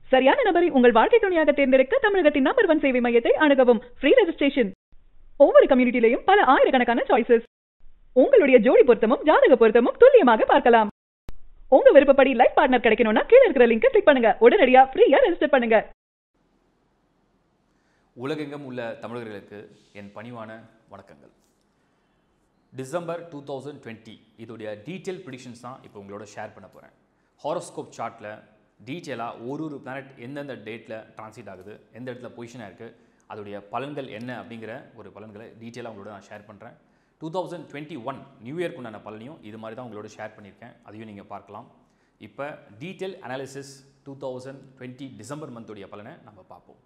சரியான நபரை உங்கள் வாழ்க்கை துணையாக தேர்ந்தெடுக்க தமிழகத்தின் நம்பர் ஒன் சேவை மையத்தை அணுகவும் ஃப்ரீ ரெஜிஸ்ட்ரேஷன் ஒவ்வொரு கம்யூனிட்டிலையும் பல ஆயிரக்கணக்கான சாய்ஸஸ் உங்களுடைய ஜோடி பொருத்தமும் ஜாதக பொருத்தமும் துல்லியமாக பார்க்கலாம் உங்க விருப்பப்படி லைஃப் பார்ட்னர் கிடைக்கணும்னா கீழ இருக்கிற லிங்கை கிளிக் பண்ணுங்க உடனடியா ஃப்ரீயா ரெஜிஸ்டர் பண்ணுங்க உலகெங்கும் உள்ள தமிழர்களுக்கு என் பணிவான வணக்கங்கள் டிசம்பர் டூ தௌசண்ட் டுவெண்ட்டி இதோடைய டீட்டெயில் ப்ரிடிக்ஷன்ஸ் தான் இப்போ உங்களோட ஷேர் பண்ண போகிறேன் ஹாரோஸ்கோப் சார்ட்டில் டீட்டெயிலாக ஒரு ஒரு பிளானட் எந்தெந்த டேட்டில் டிரான்சிட் ஆகுது எந்த இடத்துல பொசிஷனாக இருக்குது அதோடைய பலன்கள் என்ன அப்படிங்கிற ஒரு பலன்களை டீட்டெயிலாக உங்களோட நான் ஷேர் பண்ணுறேன் two thousand twenty one new இயர்க்கு உண்டான பலனையும் இது மாதிரி தான் உங்களோட ஷேர் பண்ணியிருக்கேன் அதையும் நீங்கள் பார்க்கலாம் இப்போ detail analysis two thousand twenty December மந்தோடைய பலனை நம்ம பார்ப்போம்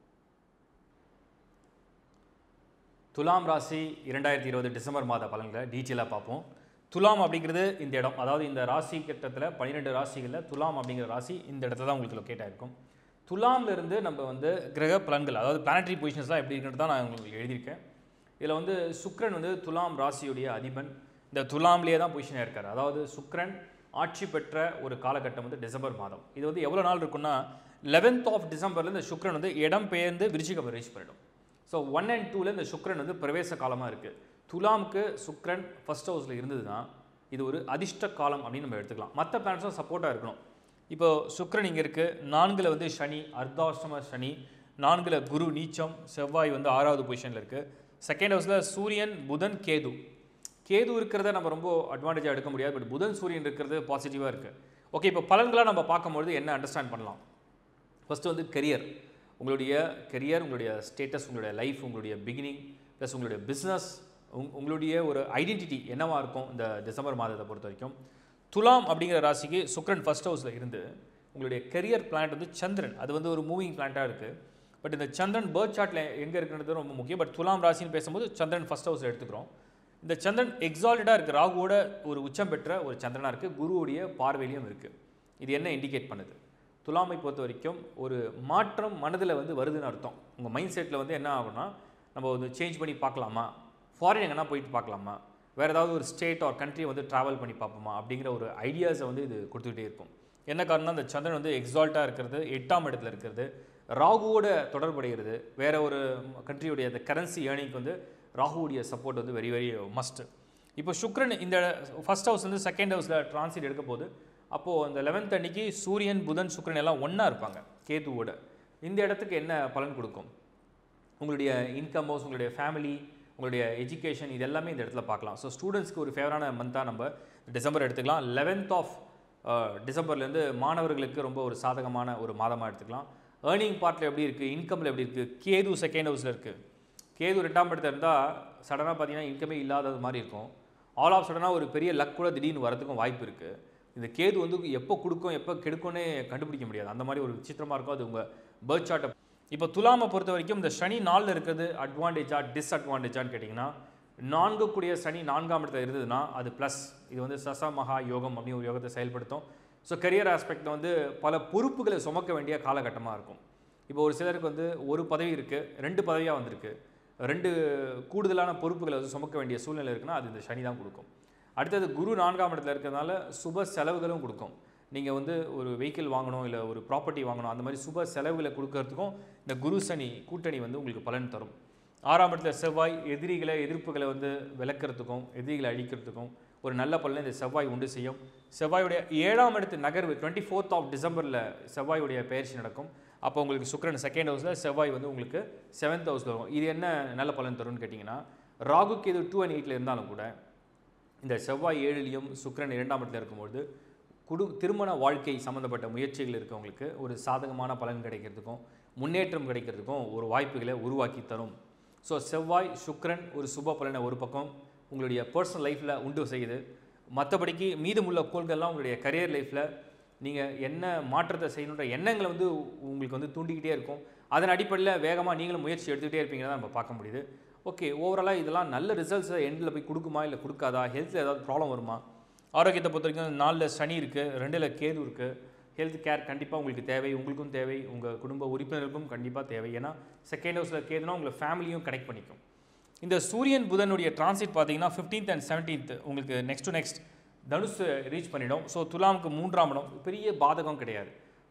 துலாம் ராசி இரண்டாயிரத்தி இருபது டிசம்பர் மாத பலன்களை டீட்டெயிலாக பார்ப்போம் துலாம் அப்படிங்கிறது இந்த இடம் அதாவது இந்த ராசி கட்டத்தில் பன்னிரெண்டு ராசிகளில் துலாம் அப்படிங்கிற ராசி இந்த இடத்துல தான் உங்களுக்கு லொக்கேட் ஆயிருக்கும் துலாம்ல இருந்து நம்ம வந்து கிரக பலன்கள் அதாவது பிளானட்டரி பொசிஷன்ஸ்லாம் எப்படி இருக்குன்னு தான் நான் உங்களுக்கு எழுதியிருக்கேன் இதில் வந்து சுக்கிரன் வந்து துலாம் ராசியுடைய அதிபன் இந்த துலாம்லேயே தான் பொசிஷனாக இருக்கார் அதாவது சுக்கிரன் ஆட்சி பெற்ற ஒரு காலகட்டம் வந்து டிசம்பர் மாதம் இது வந்து எவ்வளோ நாள் இருக்குன்னா லெவன்த் ஆஃப் டிசம்பரில் இந்த சுக்கிரன் வந்து இடம் பெயர்ந்து விருச்சிக ரீச் பண்ணிடும் ஸோ ஒன் அண்ட் டூவில் இந்த சுக்கிரன் வந்து பிரவேச காலமாக இருக்குது துலாமுக்கு சுக்கிரன் ஃபர்ஸ்ட் ஹவுஸில் இருந்ததுன்னா இது ஒரு அதிர்ஷ்ட காலம் அப்படின்னு நம்ம எடுத்துக்கலாம் மற்ற பிளானட்ஸும் சப்போர்ட்டாக இருக்கணும் இப்போ சுக்கிரன் இங்கே இருக்குது நான்கில் வந்து சனி அர்த்தாஷ்டம சனி நான்கில் குரு நீச்சம் செவ்வாய் வந்து ஆறாவது பொசிஷனில் இருக்குது செகண்ட் ஹவுஸில் சூரியன் புதன் கேது கேது இருக்கிறத நம்ம ரொம்ப அட்வான்டேஜாக எடுக்க முடியாது பட் புதன் சூரியன் இருக்கிறது பாசிட்டிவாக இருக்குது ஓகே இப்போ பலன்களாக நம்ம பார்க்கும்பொழுது என்ன அண்டர்ஸ்டாண்ட் பண்ணலாம் ஃபஸ்ட்டு வந்து கெரியர் உங்களுடைய கெரியர் உங்களுடைய ஸ்டேட்டஸ் உங்களுடைய லைஃப் உங்களுடைய பிகினிங் ப்ளஸ் உங்களுடைய பிஸ்னஸ் உங் உங்களுடைய ஒரு ஐடென்டிட்டி என்னவாக இருக்கும் இந்த டிசம்பர் மாதத்தை பொறுத்த வரைக்கும் துலாம் அப்படிங்கிற ராசிக்கு சுக்ரன் ஃபர்ஸ்ட் ஹவுஸில் இருந்து உங்களுடைய கெரியர் பிளான்ட் வந்து சந்திரன் அது வந்து ஒரு மூவிங் பிளான்ட்டாக இருக்குது பட் இந்த சந்திரன் பேர்த் சார்ட்டில் எங்கே இருக்குன்றது ரொம்ப முக்கியம் பட் துலாம் ராசின்னு பேசும்போது சந்திரன் ஃபர்ஸ்ட் ஹவுஸில் எடுத்துக்கிறோம் இந்த சந்திரன் எக்ஸால்டடாக இருக்குது ராகுவோட ஒரு உச்சம் பெற்ற ஒரு சந்திரனாக இருக்குது குருவுடைய பார்வையிலையும் இருக்குது இது என்ன இண்டிகேட் பண்ணுது துலாமை பொறுத்த வரைக்கும் ஒரு மாற்றம் மனதில் வந்து வருதுன்னு அர்த்தம் உங்கள் மைண்ட் செட்டில் வந்து என்ன ஆகும்னா நம்ம வந்து சேஞ்ச் பண்ணி பார்க்கலாமா ஃபாரின் எங்கன்னா போயிட்டு பார்க்கலாமா வேறு ஏதாவது ஒரு ஸ்டேட் ஆர் கண்ட்ரி வந்து ட்ராவல் பண்ணி பார்ப்போமா அப்படிங்கிற ஒரு ஐடியாஸை வந்து இது கொடுத்துக்கிட்டே இருக்கும் என்ன காரணம்னா அந்த சந்திரன் வந்து எக்ஸால்ட்டாக இருக்கிறது எட்டாம் இடத்துல இருக்கிறது ராகுவோட தொடர்புடைகிறது வேற ஒரு கண்ட்ரியுடைய அந்த கரன்சி ஏர்னிங்க்கு வந்து ராகுவுடைய சப்போர்ட் வந்து வெரி வெரி மஸ்ட் இப்போ சுக்ரன் இந்த ஃபர்ஸ்ட் ஹவுஸ் வந்து செகண்ட் ஹவுஸில் டிரான்சிட் எடுக்க போது அப்போது அந்த லெவன்த் அன்னைக்கு சூரியன் புதன் சுக்கிரன் எல்லாம் ஒன்றா இருப்பாங்க கேதுவோட இந்த இடத்துக்கு என்ன பலன் கொடுக்கும் உங்களுடைய இன்கம் ஹவுஸ் உங்களுடைய ஃபேமிலி உங்களுடைய எஜுகேஷன் இது எல்லாமே இந்த இடத்துல பார்க்கலாம் ஸோ ஸ்டூடெண்ட்ஸ்க்கு ஒரு ஃபேவரான மந்தாக நம்ம டிசம்பர் எடுத்துக்கலாம் லெவன்த் ஆஃப் டிசம்பர்லேருந்து மாணவர்களுக்கு ரொம்ப ஒரு சாதகமான ஒரு மாதமாக எடுத்துக்கலாம் ஏர்னிங் பார்ட்டில் எப்படி இருக்குது இன்கமில் எப்படி இருக்குது கேது செகண்ட் ஹவுஸில் இருக்குது கேது ரெண்டாம் இடத்துல இருந்தால் சடனாக பார்த்தீங்கன்னா இன்கமே இல்லாதது மாதிரி இருக்கும் ஆல் ஆஃப் சடனாக ஒரு பெரிய லக் கூட திடீர்னு வரதுக்கும் வாய்ப்பு இருக்குது இந்த கேது வந்து எப்போ கொடுக்கும் எப்போ கெடுக்கும்னே கண்டுபிடிக்க முடியாது அந்த மாதிரி ஒரு விசித்திரமாக இருக்கும் அது உங்கள் பேர்த் சார்ட்டை இப்போ துலாமை பொறுத்த வரைக்கும் இந்த சனி நாளில் இருக்கிறது அட்வான்டேஜா டிஸ்அட்வான்டேஜான்னு கேட்டிங்கன்னா நான்கு கூடிய சனி நான்காம் இடத்துல இருந்ததுன்னா அது ப்ளஸ் இது வந்து சச மகா யோகம் அப்படின்னு ஒரு யோகத்தை செயல்படுத்தும் ஸோ கரியர் ஆஸ்பெக்டில் வந்து பல பொறுப்புகளை சுமக்க வேண்டிய காலகட்டமாக இருக்கும் இப்போ ஒரு சிலருக்கு வந்து ஒரு பதவி இருக்குது ரெண்டு பதவியாக வந்திருக்கு ரெண்டு கூடுதலான பொறுப்புகளை வந்து சுமக்க வேண்டிய சூழ்நிலை இருக்குன்னா அது இந்த சனி தான் கொடுக்கும் அடுத்தது குரு நான்காம் இடத்துல இருக்கிறதுனால சுப செலவுகளும் கொடுக்கும் நீங்கள் வந்து ஒரு வெஹிக்கிள் வாங்கணும் இல்லை ஒரு ப்ராப்பர்ட்டி வாங்கணும் அந்த மாதிரி சுப செலவுகளை கொடுக்கறதுக்கும் இந்த குரு சனி கூட்டணி வந்து உங்களுக்கு பலன் தரும் ஆறாம் இடத்துல செவ்வாய் எதிரிகளை எதிர்ப்புகளை வந்து விளக்குறதுக்கும் எதிரிகளை அழிக்கிறதுக்கும் ஒரு நல்ல பலனை இந்த செவ்வாய் உண்டு செய்யும் செவ்வாயுடைய ஏழாம் இடத்து நகர்வு டுவெண்ட்டி ஃபோர்த் ஆஃப் டிசம்பரில் செவ்வாயுடைய பயிற்சி நடக்கும் அப்போ உங்களுக்கு சுக்கரன் செகண்ட் ஹவுஸில் செவ்வாய் வந்து உங்களுக்கு செவன்த் ஹவுஸில் வரும் இது என்ன நல்ல பலன் தரும்னு கேட்டிங்கன்னா ராகுக்கு இது டூ அண்ட் எயிட்டில் இருந்தாலும் கூட இந்த செவ்வாய் ஏழுலையும் சுக்கிரன் இரண்டாம் இடத்துல இருக்கும்போது குடு திருமண வாழ்க்கை சம்மந்தப்பட்ட முயற்சிகள் இருக்கவங்களுக்கு ஒரு சாதகமான பலன் கிடைக்கிறதுக்கும் முன்னேற்றம் கிடைக்கிறதுக்கும் ஒரு வாய்ப்புகளை உருவாக்கி தரும் ஸோ செவ்வாய் சுக்கிரன் ஒரு சுப பலனை ஒரு பக்கம் உங்களுடைய பர்சனல் லைஃப்பில் உண்டு செய்யுது மற்றபடிக்கு மீதமுள்ள கோள்கள்லாம் உங்களுடைய கரியர் லைஃப்பில் நீங்கள் என்ன மாற்றத்தை செய்யணுன்ற எண்ணங்களை வந்து உங்களுக்கு வந்து தூண்டிக்கிட்டே இருக்கும் அதன் அடிப்படையில் வேகமாக நீங்களும் முயற்சி எடுத்துக்கிட்டே இருப்பீங்கன்னு நம்ம பார்க்க முடியுது ஓகே ஓவராலாக இதெல்லாம் நல்ல ரிசல்ட்ஸை எண்டில் போய் கொடுக்குமா இல்லை கொடுக்காதா ஹெல்த்தில் ஏதாவது ப்ராப்ளம் வருமா ஆரோக்கியத்தை பொறுத்த வரைக்கும் நாலில் சனி இருக்குது ரெண்டில் கேது இருக்குது ஹெல்த் கேர் கண்டிப்பாக உங்களுக்கு தேவை உங்களுக்கும் தேவை உங்கள் குடும்ப உறுப்பினருக்கும் கண்டிப்பாக தேவை ஏன்னா செகண்ட் ஹவுஸில் கேதுனா உங்களை ஃபேமிலியும் கனெக்ட் பண்ணிக்கும் இந்த சூரியன் புதனுடைய டிரான்சிட் பார்த்தீங்கன்னா 15th அண்ட் 17th உங்களுக்கு next to next Dhanush reach பண்ணிடும் ஸோ துலாமுக்கு மூன்றாம் இடம் பெரிய பாதகம் கிடையாது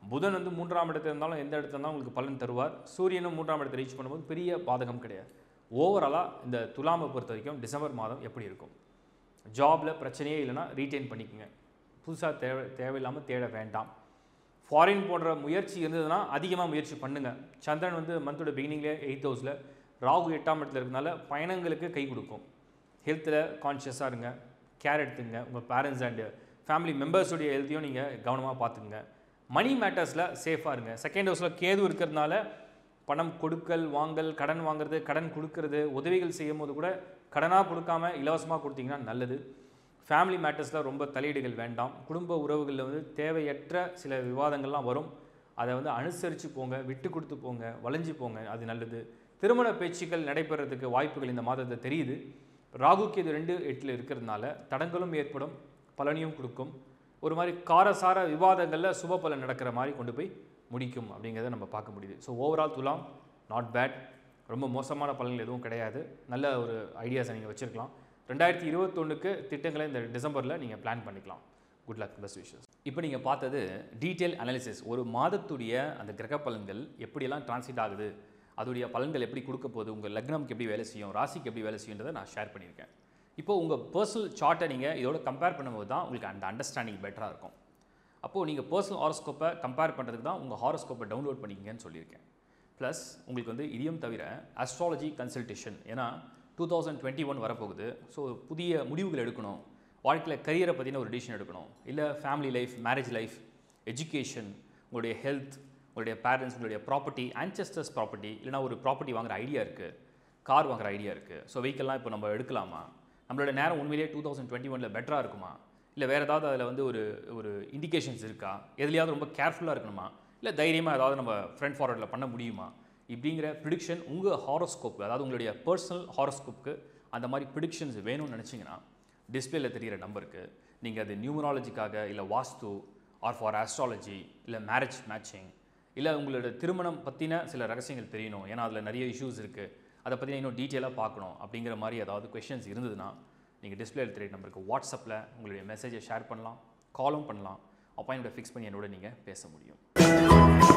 புதன் வந்து மூன்றாம் இடத்துல இருந்தாலும் எந்த இடத்துல இருந்தாலும் உங்களுக்கு பலன் தருவார் சூரியனும் மூன்றாம் இடத்தை ரீச் பண்ணும்போது பெரிய பாதகம் கிடையாது ஓவராலாக இந்த துலாமை பொறுத்த வரைக்கும் டிசம்பர் மாதம் எப்படி இருக்கும் ஜாபில் பிரச்சனையே இல்லைன்னா ரீட்டைன் பண்ணிக்கோங்க புதுசாக தேவை தேவையில்லாமல் தேட வேண்டாம் ஃபாரின் போன்ற முயற்சி இருந்ததுன்னா அதிகமாக முயற்சி பண்ணுங்கள் சந்திரன் வந்து மந்தோட பிகினிங்லேயே எயித் ஹவுஸில் ராகு எட்டாம் இடத்துல இருக்கனால பயணங்களுக்கு கை கொடுக்கும் ஹெல்த்தில் கான்ஷியஸாக இருங்க கேர் எடுத்துங்க உங்கள் பேரண்ட்ஸ் அண்டு ஃபேமிலி மெம்பர்ஸுடைய ஹெல்த்தையும் நீங்கள் கவனமாக பார்த்துக்குங்க மணி மேட்டர்ஸில் சேஃபாக இருங்க செகண்ட் ஹவுஸில் கேது இருக்கிறதுனால பணம் கொடுக்கல் வாங்கல் கடன் வாங்குறது கடன் கொடுக்கறது உதவிகள் செய்யும் போது கூட கடனாக கொடுக்காம இலவசமாக கொடுத்தீங்கன்னா நல்லது ஃபேமிலி மேட்டர்ஸில் ரொம்ப தலையீடுகள் வேண்டாம் குடும்ப உறவுகளில் வந்து தேவையற்ற சில விவாதங்கள்லாம் வரும் அதை வந்து அனுசரித்து போங்க விட்டு கொடுத்து போங்க வளைஞ்சு போங்க அது நல்லது திருமண பேச்சுக்கள் நடைபெறதுக்கு வாய்ப்புகள் இந்த மாதத்தில் தெரியுது ராகுக்கு இது ரெண்டு எட்டில் இருக்கிறதுனால தடங்களும் ஏற்படும் பலனையும் கொடுக்கும் ஒரு மாதிரி காரசார விவாதங்களில் சுப பலன் நடக்கிற மாதிரி கொண்டு போய் முடிக்கும் அப்படிங்கிறத நம்ம பார்க்க முடியுது so overall Thulam not bad ரொம்ப மோசமான பலன்கள் எதுவும் கிடையாது நல்ல ஒரு ஐடியாஸை நீங்கள் வச்சுருக்கலாம் ரெண்டாயிரத்தி இருபத்தொன்னுக்கு திட்டங்களை இந்த டிசம்பரில் நீங்கள் பிளான் பண்ணிக்கலாம் குட் லக் பெஸ்ட் விஷஸ் இப்போ நீங்கள் பார்த்தது டீட்டெயில் அனாலிசிஸ் ஒரு மாதத்துடைய அந்த கிரக பலன்கள் எப்படியெல்லாம் டிரான்ஸ்லேட் ஆகுது அதோடைய பலன்கள் எப்படி கொடுக்க போகுது உங்கள் லக்னம்க்கு எப்படி வேலை செய்யும் ராசிக்கு எப்படி வேலை செய்யுன்றதை நான் ஷேர் பண்ணியிருக்கேன் இப்போ உங்கள் பர்சனல் சார்ட்டை நீங்கள் இதோட கம்பேர் பண்ணும்போது தான் உங்களுக்கு அந்த அண்டர்ஸ்டாண்டிங் பெட்டராக இருக்கும் அப்போது நீங்கள் பர்சனல் ஹாரோஸ்கோப்பை கம்பேர் பண்ணுறதுக்கு தான் உங்கள் ஹாரோஸ்கோப்பை டவுன்லோட் பண்ணிக்கங்கன்னு சொல்லியிருக்கேன் ப்ளஸ் உங்களுக்கு வந்து இதையும் தவிர அஸ்ட்ராலஜி கன்சல்டேஷன் ஏன்னா டூ தௌசண்ட் டுவெண்ட்டி ஒன் வரப்போகுது ஸோ புதிய முடிவுகள் எடுக்கணும் வாழ்க்கையில் கரியரை பற்றின ஒரு டிசிஷன் எடுக்கணும் இல்லை family life marriage life education உங்களுடைய ஹெல்த் உங்களுடைய பேரண்ட்ஸ் உங்களுடைய ப்ராப்பர்ட்டி ஆன்செஸ்டர்ஸ் ப்ராப்பர்ட்டி இல்லைனா ஒரு ப்ராப்பர்ட்டி வாங்குற ஐடியா இருக்குது கார் வாங்குற ஐடியா இருக்குது ஸோ வெஹிக்கல்லாம் இப்போ நம்ம எடுக்கலாமா நம்மளோட நேரம் உண்மையிலேயே டூ தௌசண்ட் டுவெண்ட்டி ஒனில் பெட்டராக இருக்குமா இல்லை வேறு ஏதாவது அதில் வந்து ஒரு ஒரு இண்டிகேஷன்ஸ் இருக்கா எதுலையாவது ரொம்ப கேர்ஃபுல்லாக இருக்கணுமா இல்லை தைரியமாக ஏதாவது நம்ம ஃப்ரண்ட் ஃபார்வர்டில் பண்ண முடியுமா இப்படிங்கிற ப்ரிடிக்ஷன் உங்கள் ஹாரோஸ்கோப் அதாவது உங்களுடைய பர்சனல் ஹாரோஸ்கோப்புக்கு அந்த மாதிரி ப்ரிடிக்ஷன்ஸ் வேணும்னு நினச்சிங்கன்னா டிஸ்பிளேல தெரிகிற நம்பருக்கு நீங்கள் அது நியூமராலஜிக்காக இல்லை வாஸ்து ஆர் ஃபார் ஆஸ்ட்ராலஜி இல்லை மேரேஜ் மேட்சிங் இல்லை உங்களோட திருமணம் பற்றின சில ரகசியங்கள் தெரியணும் ஏன்னா அதில் நிறைய இஷ்யூஸ் இருக்குது அதை பற்றி இன்னும் டீட்டெயிலாக பார்க்கணும் அப்படிங்கிற மாதிரி ஏதாவது கொஷின்ஸ் இருந்ததுன்னா நீங்கள் டிஸ்பிளேல தெரிய நம்பருக்கு வாட்ஸ்அப்பில் உங்களுடைய மெசேஜை ஷேர் பண்ணலாம் காலும் பண்ணலாம் அப்பாயின்மெண்ட் ஃபிக்ஸ் பண்ணி என்னோட நீங்கள் பேச முடியும்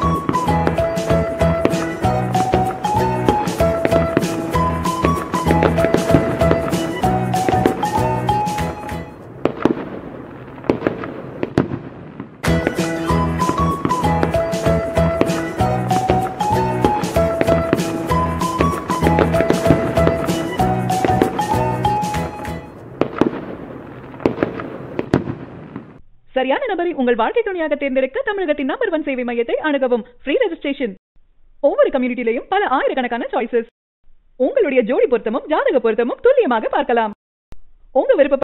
சரியான நபரை உங்கள் வாழ்க்கை துணையாக தேர்ந்தெடுக்க தமிழகத்தின் நம்பர் ஒன் சேவை மையத்தை அணுகவும் ஃப்ரீ ரெஜிஸ்ட்ரேஷன் ஒவ்வொரு கம்யூனிட்டிலையும் பல ஆயிரக்கணக்கான சாய்ஸஸ் உங்களுடைய ஜோடி பொருத்தமும் ஜாதக பொருத்தமும் துல்லியமாக பார்க்கலாம் உங்க விருப்ப